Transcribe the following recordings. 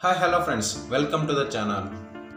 hi hello friends welcome to the channel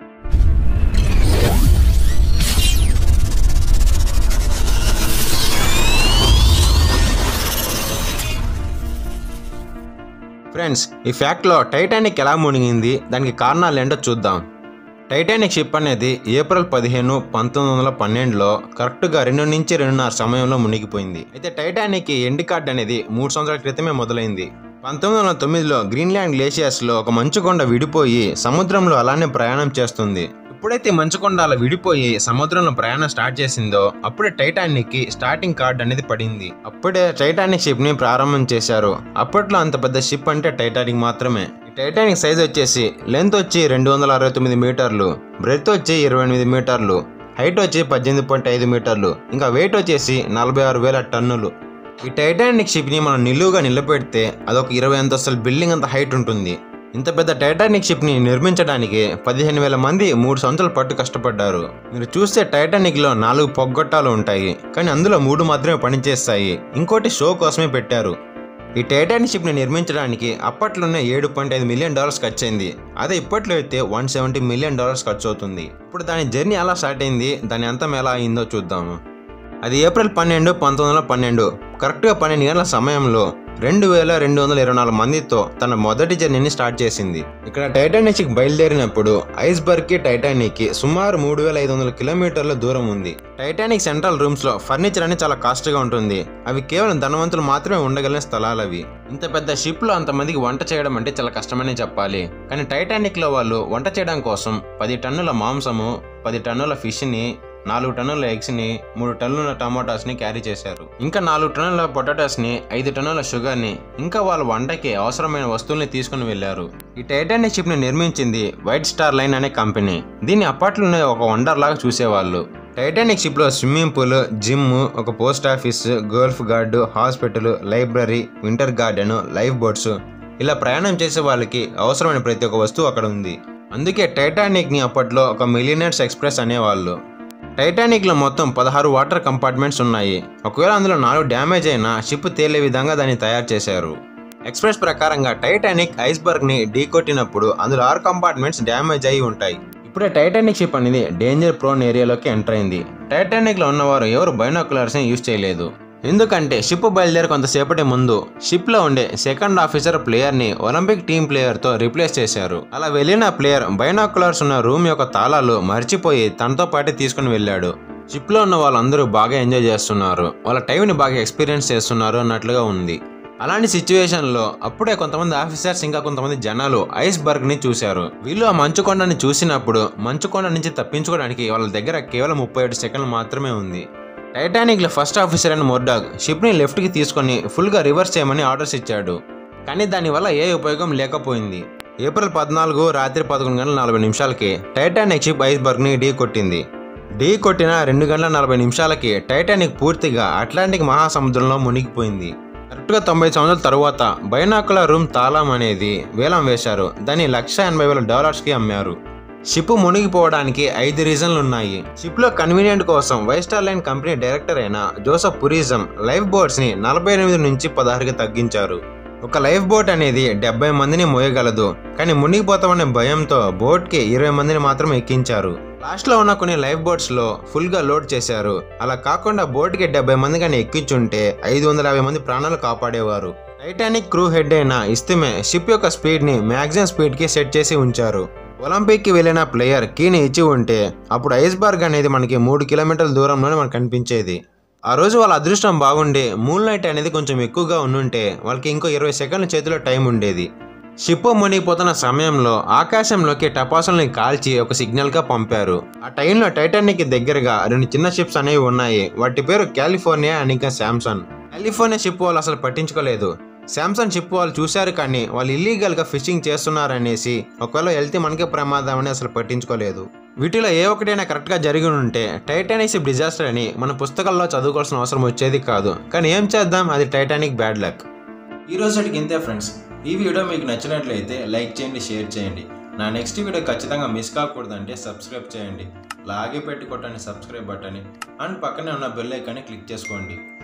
friends ఈ ఫ్యాక్ట్లో Titanic ఎలా మునిగింది దానికి కారణాలు ఏంటో చూద్దాం టైటానిక్ షిప్ అనేది ఏప్రిల్ పదిహేను పంతొమ్మిది వందల పన్నెండులో కరెక్ట్గా రెండు నుంచి రెండున్నర సమయంలో మునిగిపోయింది అయితే టైటానిక్ ఎండ్ కార్డ్ అనేది మూడు సంవత్సరాల క్రితమే మొదలైంది పంతొమ్మిది వందల తొమ్మిదిలో గ్రీన్లాండ్ గ్లేషియర్స్లో ఒక మంచుకొండ విడిపోయి సముద్రంలో అలానే ప్రయాణం చేస్తుంది ఎప్పుడైతే మంచుకొండ అలా విడిపోయి సముద్రంలో ప్రయాణం స్టార్ట్ చేసిందో అప్పుడే టైటానిక్ కి స్టార్టింగ్ కార్డ్ అనేది పడింది అప్పుడే టైటానిక్ షిప్ ని ప్రారంభం చేశారు అప్పట్లో అంత పెద్ద షిప్ అంటే టైటానిక్ మాత్రమే ఈ టైటానిక్ సైజ్ వచ్చేసి లెంత్ వచ్చి రెండు వందల అరవై తొమ్మిది మీటర్లు బ్రెత్ వచ్చి ఇరవై ఎనిమిది మీటర్లు హైట్ వచ్చి పద్దెనిమిది పాయింట్ ఐదు మీటర్లు ఇంకా వెయిట్ వచ్చేసి నలభై ఆరు వేల టన్నులు ఈ టైటానిక్ షిప్ ని మనం నిలువుగా నిలబెడితే అదొక ఇరవై అంతస్తుల బిల్డింగ్ అంత హైట్ ఉంటుంది ఇంత పెద్ద టైటానిక్ షిప్ ని నిర్మించడానికి పదిహేను వేల మంది మూడు సంవత్సరాలు పట్టు కష్టపడ్డారు మీరు చూస్తే టైటానిక్ లో నాలుగు పొగ్గొట్టాలు ఉంటాయి కానీ అందులో మూడు మాత్రమే పనిచేస్తాయి ఇంకోటి షో కోసమే పెట్టారు ఈ టైటానిక్ షిప్ ని నిర్మించడానికి అప్పట్లోనే ఏడు పాయింట్ ఐదు మిలియన్ డాలర్స్ ఖర్చు అయింది అదే ఇప్పట్లో అయితే వన్ సెవెంటీ మిలియన్ డాలర్స్ ఖర్చు అవుతుంది ఇప్పుడు దాని జర్నీ ఎలా స్టార్ట్ అయింది దాని అంతం ఎలా అయిందో చూద్దాము అది ఏప్రిల్ పన్నెండు పంతొమ్మిది వందల పన్నెండు కరెక్ట్గా పన్నెండు గంటల సమయంలో రెండు వేల రెండు వందల ఇరవై నాలుగు మందితో తన మొదటి జర్నీని స్టార్ట్ చేసింది ఇక్కడ టైటానిక్ షిప్ బయలుదేరినప్పుడు ఐస్బర్గ్ కి టైటానిక్ కి సుమారు మూడు వేల ఐదు వందల కిలోమీటర్ల దూరం ఉంది టైటానిక్ సెంట్రల్ రూమ్స్ లో ఫర్నిచర్ అనేది చాలా కాస్ట్ గా ఉంటుంది అవి కేవలం ధనవంతులు మాత్రమే ఉండగలిగిన స్థలాలు అవి ఇంత పెద్ద షిప్ లో అంతమందికి వంట చేయడం అంటే చాలా కష్టమనే చెప్పాలి కానీ టైటానిక్ లో వాళ్ళు వంట చేయడం కోసం పది టన్నుల మాంసము పది టన్నుల ఫిష్ ని నాలుగు టన్నుల ఎగ్స్ ని మూడు టన్నుల టమాటాస్ ని క్యారీ చేశారు ఇంకా నాలుగు టన్నుల పొటాటోస్ ని ఐదు టన్నుల షుగర్ ని ఇంకా వాళ్ళ వంటకి అవసరమైన వస్తువుల్ని తీసుకుని వెళ్లారు ఈ టైటానిక్ షిప్ ని నిర్మించింది వైట్ స్టార్ లైన్ అనే కంపెనీ దీన్ని అప్పట్లోనే ఒక వండర్ లాగా చూసేవాళ్ళు టైటానిక్ షిప్ లో స్విమ్మింగ్ పూల్ జిమ్ ఒక post office golf guard hospital library winter garden life boats ఇలా ప్రయాణం చేసే వాళ్ళకి అవసరమైన ప్రతి ఒక్క వస్తువు అక్కడ ఉంది అందుకే టైటానిక్ ని అప్పట్లో ఒక మిలియనర్స్ ఎక్స్ప్రెస్ అనేవాళ్ళు టైటానిక్లో మొత్తం పదహారు వాటర్ కంపార్ట్మెంట్స్ ఉన్నాయి ఒకవేళ అందులో నాలుగు డ్యామేజ్ అయినా షిప్ తేలే విధంగా దాన్ని తయారు చేశారు ఎక్స్ప్రెస్ ప్రకారంగా టైటానిక్ ఐస్బర్గ్ని ఢీకొట్టినప్పుడు అందులో ఆరు కంపార్ట్మెంట్స్ డ్యామేజ్ అయి ఉంటాయి ఇప్పుడే టైటానిక్ షిప్ అనేది డేంజర్ ప్రోన్ ఏరియాలోకి ఎంటర్ అయింది టైటానిక్లో ఉన్నవారు ఎవరు బైనాకులర్స్ని యూజ్ చేయలేదు ఎందుకంటే షిప్ బయలుదేరి కొంతసేపటి ముందు షిప్ లో ఉండే సెకండ్ ఆఫీసర్ ప్లేయర్ ని ఒలింపిక్ టీం ప్లేయర్ తో రిప్లేస్ చేశారు అలా వెళ్ళిన ప్లేయర్ బైనాకులర్స్ ఉన్న రూమ్ యొక్క తాళాలు మర్చిపోయి తనతో పాటు తీసుకుని వెళ్ళాడు షిప్ లో ఉన్న వాళ్ళందరూ బాగా ఎంజాయ్ చేస్తున్నారు వాళ్ళ టైంని బాగా ఎక్స్పీరియన్స్ చేస్తున్నారు అన్నట్లుగా ఉంది అలాంటి సిచ్యువేషన్ లో అప్పుడే కొంతమంది ఆఫీసర్స్ ఇంకా కొంతమంది జనాలు ఐస్ బర్గ్ ని చూశారు వీళ్ళు ఆ మంచుకొండని చూసినప్పుడు మంచుకొండ నుంచి తప్పించుకోవడానికి వాళ్ళ దగ్గర కేవలం ముప్పై ఏడు సెకండ్లు మాత్రమే ఉంది టైటానిక్ లో ఫస్ట్ ఆఫీసర్ అయిన మొర్డాగ్ షిప్ ని లెఫ్ట్ కి తీసుకొని ఫుల్ గా రివర్స్ చేయమని ఆర్డర్స్ ఇచ్చాడు కానీ దానివల్ల ఏ ఉపయోగం లేకపోయింది ఏప్రిల్ పద్నాలుగు రాత్రి పదకొండు గంటల నలభై నిమిషాలకి టైటానిక్ షిప్ ఐస్బర్గ్ ని ఢీ కొట్టింది ఢీ కొట్టిన రెండు గంటల నలభై నిమిషాలకి టైటానిక్ పూర్తిగా అట్లాంటిక్ మహాసముద్రంలో మునిగిపోయింది కరెక్ట్గా తొంభై సంవత్సరాల తరువాత బైనాకులర్ రూమ్ తాళం అనేది వేలం వేశారు దాన్ని లక్ష ఎనభై వేల డాలర్స్కి అమ్మారు షిప్ మునిగిపోవడానికి ఐదు రీజన్లు ఉన్నాయి షిప్ లో కన్వీనియంట్ కోసం వైస్టార్ లైన్ కంపెనీ డైరెక్టర్ అయిన జోసఫ్ పురిజం లైఫ్ బోట్స్ ని నలభై ఎనిమిది నుంచి పదహారుకి తగ్గించారు ఒక లైఫ్ బోట్ అనేది డెబ్బై మందిని మోయగలదు కానీ మునిగిపోతామనే భయంతో బోట్ కి ఇరవై మందిని మాత్రం ఎక్కించారు లాస్ట్ లో ఉన్న కొన్ని లైఫ్ బోట్స్ లో ఫుల్ గా లోడ్ చేశారు అలా కాకుండా బోట్ కి డెబ్బై మంది కానీ ఎక్కించుంటే ఐదు వందల యాభై మంది ప్రాణాలు కాపాడేవారు టైటానిక్ క్రూ హెడ్ అయిన ఇస్తిమే షిప్ యొక్క స్పీడ్ ని మ్యాక్సిమం స్పీడ్ కి సెట్ చేసి ఉంచారు ఒలింపిక్ కి వెళ్ళిన ప్లేయర్ కీని ఇచ్చి ఉంటే అప్పుడు ఐస్బర్గ్ అనేది మనకి మూడు కిలోమీటర్ల దూరంలోనే మనకు కనిపించేది ఆ రోజు వాళ్ళ అదృష్టం బాగుండి మూన్ లైట్ అనేది కొంచెం ఎక్కువగా ఉండుంటే వాళ్ళకి ఇంకో ఇరవై సెకండ్ల చేతిలో టైం ఉండేది షిప్ మునిగిపోతున్న సమయంలో ఆకాశంలోకి టపాసుల్ని కాల్చి ఒక సిగ్నల్ గా పంపారు ఆ టైంలో టైటానిక్ దగ్గరగా రెండు చిన్న షిప్స్ అనేవి ఉన్నాయి వాటి పేరు కాలిఫోర్నియా అండ్ ఇంకా శాంసంగ్ కాలిఫోర్నియా షిప్ వాళ్ళు అసలు పట్టించుకోలేదు శాంసంగ్ షిప్ వాళ్ళు చూశారు కానీ వాళ్ళు ఇల్లీగల్ గా ఫిషింగ్ చేస్తున్నారనేసి ఒకవేళ వెళ్తే మనకే ప్రమాదం అని అసలు పట్టించుకోలేదు వీటిలో ఏ ఒకటైనా కరెక్ట్ గా జరిగి ఉంటే టైటానిక్ షిప్ డిజాస్టర్ అని మన పుస్తకాల్లో చదువుకోవాల్సిన అవసరం వచ్చేది కాదు కానీ ఏం చేద్దాం అది టైటానిక్ బ్యాడ్ లక్ ఈ రోజుకి ఇంతే ఫ్రెండ్స్ ఈ వీడియో మీకు నచ్చినట్లయితే లైక్ చేయండి షేర్ చేయండి నా నెక్స్ట్ వీడియో ఖచ్చితంగా మిస్ కాకూడదంటే సబ్స్క్రైబ్ చేయండి లాగే పెట్టి కొట్టండి సబ్స్క్రైబ్ బటన్ అండ్ పక్కనే ఉన్న బెల్ ఐకాన్ని క్లిక్ చేసుకోండి